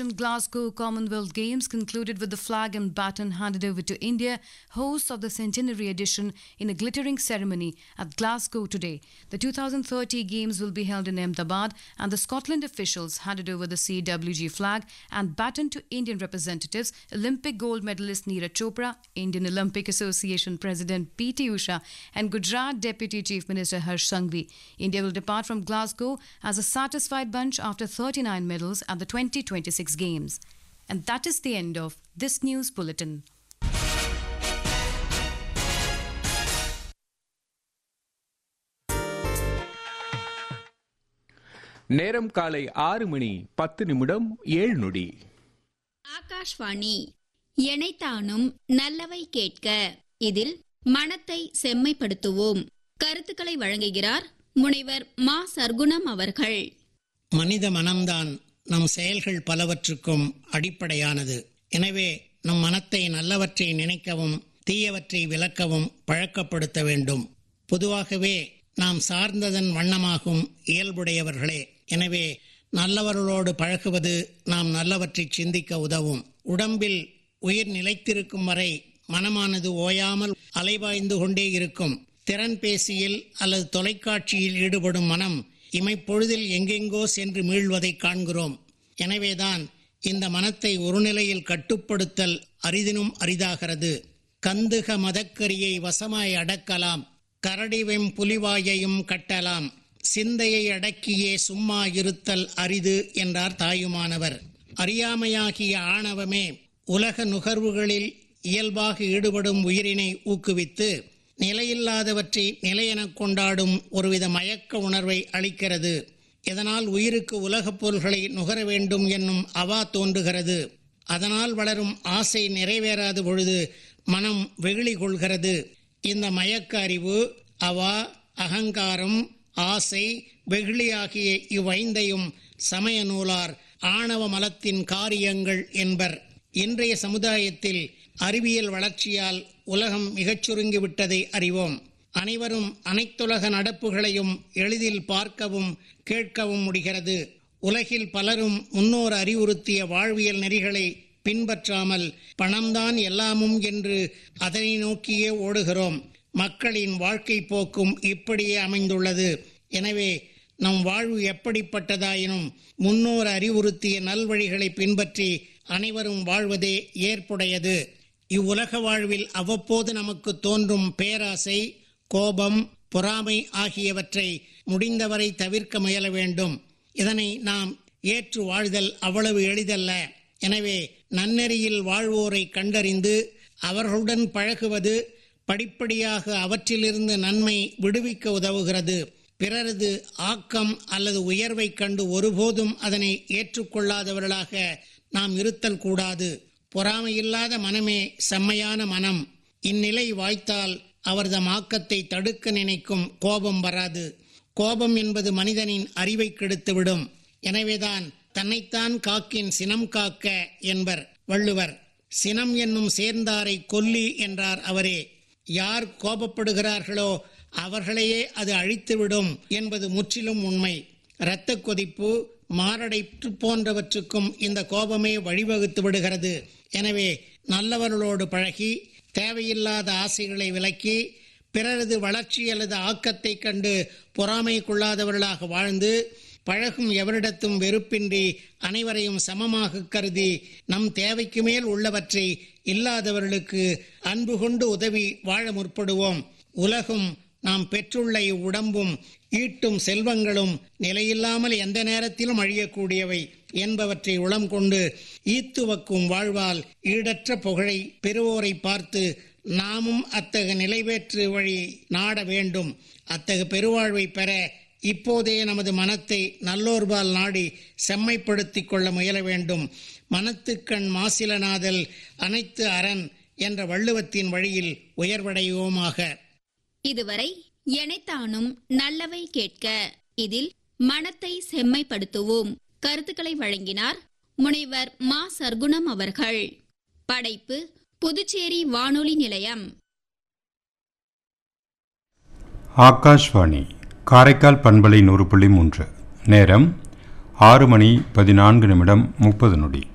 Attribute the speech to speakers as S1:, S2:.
S1: and Glasgow Commonwealth Games concluded with the flag and baton handed over to India, hosts of the centenary edition, in a glittering ceremony at Glasgow today. The 2030 Games will be held in Ahmedabad, and the Scotland officials handed over the CWG flag and baton to Indian representatives, Olympic gold medalist Neeraj Chopra, Indian Olympic Association President P.T. Usha, and Gujarat Deputy Chief Minister Harsh Sanghvi. India will depart from Glasgow as a satisfied bunch after 39 medals at the 2026 Games. And that is the end of this news bulletin.
S2: நேரம் காலை ஆறு மணி பத்து நிமிடம் ஏழு நொடி
S3: ஆகாஷ்வாணி எனைத்தானும் நல்லவை கேட்க இதில் மனத்தை செம்மைப்படுத்துவோம் கருத்துக்களை வழங்குகிறார் முனைவர் மா சர்க்குணம் அவர்கள்
S4: மனித மனம்தான் நம் செயல்கள் பலவற்றுக்கும் அடிப்படையானது எனவே நம் மனத்தை நல்லவற்றை நினைக்கவும் தீயவற்றை விலக்கவும் பழக்கப்படுத்த வேண்டும் பொதுவாகவே நாம் சார்ந்ததன் வண்ணமாகும் இயல்புடையவர்களே எனவே நல்லவர்களோடு பழகுவது நாம் நல்லவற்றை சிந்திக்க உதவும் உடம்பில் உயிர் நிலைத்திருக்கும் வரை மனமானது ஓயாமல் அலைபாய்ந்து கொண்டே இருக்கும் திறன் பேசியில் அல்லது தொலைக்காட்சியில் ஈடுபடும் மனம் இமைப்பொழுதில் எங்கெங்கோ சென்று மீள்வதை காண்கிறோம் எனவேதான் இந்த மனத்தை ஒரு நிலையில் கட்டுப்படுத்தல் அரிதினும் அரிதாகிறது கந்துக மதக்கரியை வசமாய் அடக்கலாம் கரடிவெம் புலிவாயையும் கட்டலாம் சிந்தையை அடக்கியே சும்மா இருத்தல் அரிது என்றார் தாயுமானவர் அறியாமையாகிய ஆணவமே உலக நுகர்வுகளில் இயல்பாக ஈடுபடும் உயிரினை ஊக்குவித்து நிலையில்லாதவற்றை நிலையெனக் கொண்டாடும் ஒருவித மயக்க உணர்வை அளிக்கிறது இதனால் உயிருக்கு உலகப் பொருள்களை நுகர வேண்டும் என்னும் அவா தோன்றுகிறது அதனால் வளரும் ஆசை நிறைவேறாத பொழுது மனம் வெகுளி கொள்கிறது இந்த மயக்க அறிவு அவா அகங்காரம் ஆசை வெகுளி ஆகிய இவ்வைந்தையும் சமய நூலார் ஆணவ மலத்தின் காரியங்கள் என்பர் இன்றைய சமுதாயத்தில் அறிவியல் வளர்ச்சியால் உலகம் மிகச் சுருங்கிவிட்டதை அறிவோம் அனைவரும் அனைத்துலக நடப்புகளையும் எளிதில் பார்க்கவும் கேட்கவும் முடிகிறது உலகில் பலரும் முன்னோர் அறிவுறுத்திய வாழ்வியல் நெறிகளை பின்பற்றாமல் பணம்தான் எல்லாமும் என்று அதனை நோக்கியே ஓடுகிறோம் மக்களின் வாழ்க்கை போக்கும் இப்படியே அமைந்துள்ளது எனவே நம் வாழ்வு எப்படிப்பட்டதாயினும் முன்னோர் அறிவுறுத்திய நல்வழிகளை பின்பற்றி அனைவரும் வாழ்வதே ஏற்புடையது இவ்வுலக வாழ்வில் அவ்வப்போது நமக்கு தோன்றும் பேராசை கோபம் பொறாமை ஆகியவற்றை முடிந்தவரை தவிர்க்க முயல வேண்டும் இதனை நாம் ஏற்று வாழ்தல் அவ்வளவு எளிதல்ல எனவே நன்னெறியில் வாழ்வோரை கண்டறிந்து அவர்களுடன் பழகுவது படிப்படியாக அவற்றிலிருந்து நன்மை விடுவிக்க உதவுகிறது பிறரது ஆக்கம் அல்லது உயர்வைக் கண்டு ஒருபோதும் அதனை ஏற்றுக்கொள்ளாதவர்களாக நாம் இருத்தல் கூடாது பொறாமையில்லாத மனமே செம்மையான மனம் இந்நிலை வாய்த்தால் அவரது ஆக்கத்தை தடுக்க நினைக்கும் கோபம் வராது கோபம் என்பது மனிதனின் அறிவை கெடுத்துவிடும் எனவேதான் தன்னைத்தான் காக்கின் சினம் காக்க என்பர் வள்ளுவர் சினம் என்னும் சேர்ந்தாரை கொல்லி என்றார் அவரே யார் கோபப்படுகிறார்களோ அவர்களையே அது அழித்துவிடும் என்பது முற்றிலும் உண்மை இரத்த கொதிப்பு மாரடைப்பு போன்றவற்றுக்கும் இந்த கோபமே வழிவகுத்து விடுகிறது எனவே நல்லவர்களோடு பழகி தேவையில்லாத ஆசைகளை விலக்கி பிறரது வளர்ச்சி அல்லது ஆக்கத்தை கண்டு பொறாமை கொள்ளாதவர்களாக வாழ்ந்து பழகும் எவரிடத்தும் வெறுப்பின்றி அனைவரையும் சமமாக கருதி நம் தேவைக்கு மேல் உள்ளவற்றை இல்லாதவர்களுக்கு அன்பு கொண்டு உதவி வாழ முற்படுவோம் உலகும் நாம் பெற்றுள்ள இவ்வுடம்பும் ஈட்டும் செல்வங்களும் நிலையில்லாமல் எந்த நேரத்திலும் அழியக்கூடியவை என்பவற்றை உளம் கொண்டு ஈத்துவக்கும் வாழ்வால் ஈடற்ற புகழை பெறுவோரை பார்த்து நாமும் அத்தகு நிலைவேற்று வழி நாட வேண்டும் அத்தகு பெருவாழ்வை பெற இப்போதே நமது மனத்தை நல்லோர்பால் நாடி செம்மைப்படுத்திக் கொள்ள முயல வேண்டும் மனத்துக்கண் மாசிலநாதல் அனைத்து அரண் என்ற வள்ளுவத்தின் வழியில் உயர்வடைவோமாக
S3: இதுவரை எனைத்தானும் நல்லவை கேட்க இதில் மனத்தை செம்மைப்படுத்துவோம் கருத்துக்களை வழங்கினார் முனைவர் மா சர்க்குணம் அவர்கள் படைப்பு புதுச்சேரி வானொலி நிலையம்
S5: ஆகாஷ்வாணி காரைக்கால் பண்பலை நூறு புள்ளி மூன்று நேரம் ஆறு மணி பதினான்கு நிமிடம் முப்பது நொடி